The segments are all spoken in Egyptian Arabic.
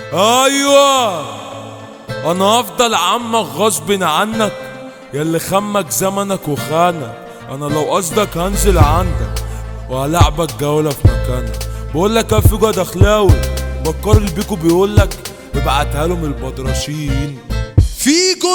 ايوه انا هفضل عمك غصب عنك ياللي خمك زمنك وخانك انا لو قصدك هنزل عندك وهلعبك جولة في مكانك بقول لك يا فيجو دخلاوي بكر البيكو بيقول لك ابعتها لهم البدرشين فيجو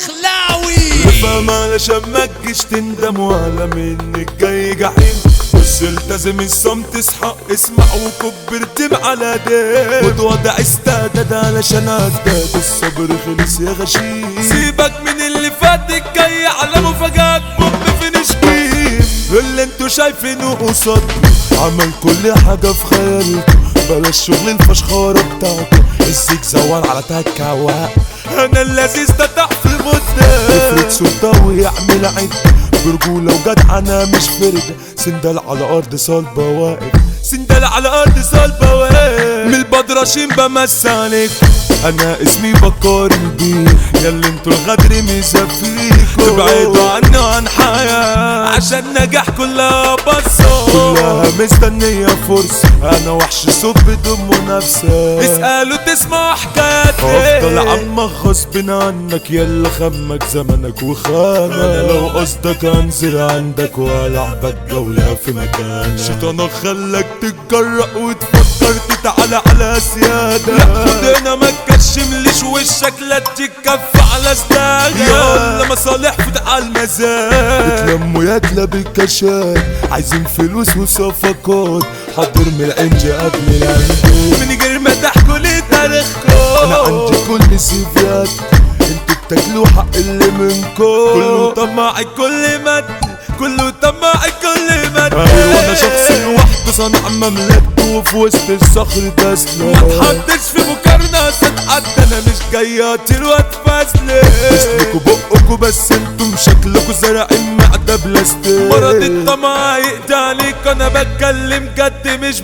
الدخلاوي فاهم علشان ما تجيش تندم ولا منك جاي جحيم بس التزم الصمت اصحى اسمع وكبر دم على دم خد وضع استعداد علشان ازداد الصبر خلص يا غشيم سيبك من اللي فاتك جاي على مفاجآت بوب فينش جيم اللي انتوا شايفينه قصادكم عمل كل حاجة في خيالكم بلاش شغل الفشخارة بتاعكم الزيك زوان على تكاوى انا اللذيذ ده تحت المدة افرض سلطة ويعمل عد برجولة وجدعنة مش فرجة سندل على ارض صلبة واقف سندل على ارض صلبة واقف من البدرشين بمس عليك انا اسمي بكار البيه ياللي انتوا الغدر مزفيكوا ابعدوا عني عن حياة عشان نجاح كلها بصة كلها مستنية فرصة انا وحش صوت بدون منافسة اسألوا تسمعوا حكاياتي افضل عمك غصب عنك يلا خمك زمنك وخانك انا لو قصدك انزل عندك والعبك جولة في مكانك شيطانك خلك تتجرأ وتفكر تتعالى على سيادة لا خد هنا ما تكشمليش وشك لا تكف على سداغة يلا مصالح فتح على المزاج اتلموا يا كلاب الكشات عايزين فلوس وصفقات حضر من العنج قبل العنج من غير ما تحكوا لي تاريخكم انا عندي كل سيفيات انتوا بتاكلوا حق اللي منكم كله طماعي كل مد كله طماعي كل مد ايوه انا شخص لوحده صنع مملكته وفي وسط الصخر ده سلاح ما تحطش في مقارنة صدقت انا مش جاي اطير واتفزلك اسمكوا بقكوا بس انتم شكلكوا زارعين معدة بلاستيك مرض الطمع يقضي عليك انا بتكلم جد مش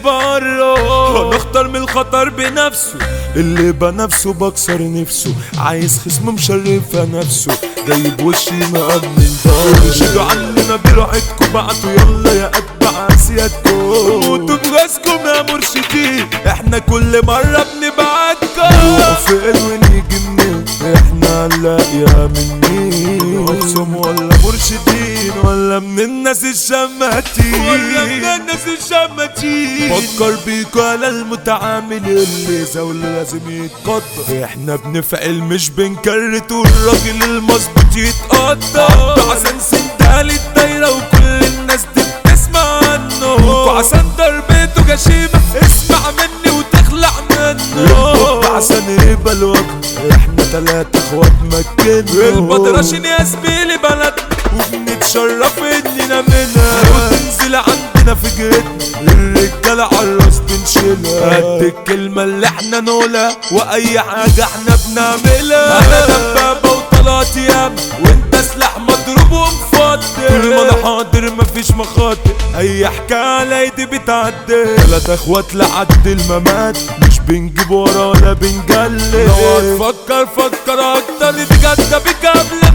بره انا اختار من الخطر بنفسه اللي بنفسه بكسر نفسه عايز خصم مشرفة نفسه جايب وشي مأمن دار شدوا عننا براحتكم بعتوا يلا يا اتباع سيادكم موتوا براسكم يا مرشدين احنا كل مرة بنبعتكم نقف فين ونيجي منين احنا نلاقيها من مين اقسم ولا مرشدين ولا من الناس الشماتين ولا من الناس الشماتين فكر بيكوا على المتعامل اللي زول لازم يتقدر احنا بنفعل مش بنكرت والراجل المظبوط يتقدر عشان سندال الدايرة وكل الناس دي بتسمع عنه وعشان ضربته جشيمة اسمع مني وتخلع منه عشان يبقى الوقت احنا تلاتة اخوات مكنه البدرشين يا زميلي بلد وبنتشرف اننا منها وتنزل عندنا في جيتنا الرجالة عالراس بنشيلها قد الكلمة اللي احنا نقولها واي حاجة احنا بنعملها انا دبابة وطلعت ياما وانت سلاح مضروب ومفضل طول ما انا حاضر مفيش مخاطر اي حكاية على ايدي بتعدي تلات اخوات لعد الممات مش بنجيب ورا ولا بنجلد لو هتفكر فكر اكتر اتجدى بك قبل